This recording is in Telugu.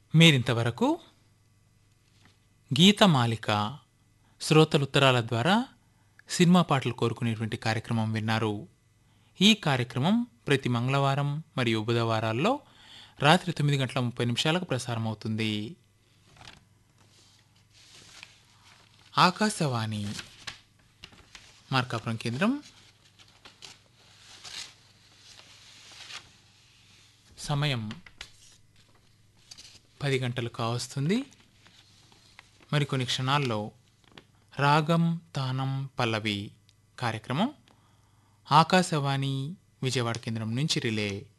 మీరింతవరకు గీతమాలిక శ్రోతల ఉత్తరాల ద్వారా సినిమా పాటలు కోరుకునేటువంటి కార్యక్రమం విన్నారు ఈ కార్యక్రమం ప్రతి మంగళవారం మరియు బుధవారాల్లో రాత్రి తొమ్మిది గంటల ముప్పై నిమిషాలకు ప్రసారం అవుతుంది ఆకాశవాణి మార్కాపురం కేంద్రం సమయం పది గంటలు కావస్తుంది మరికొన్ని క్షణాల్లో రాగం తానం పల్లవి కార్యక్రమం ఆకాశవాణి విజయవాడ కేంద్రం నుంచి రిలే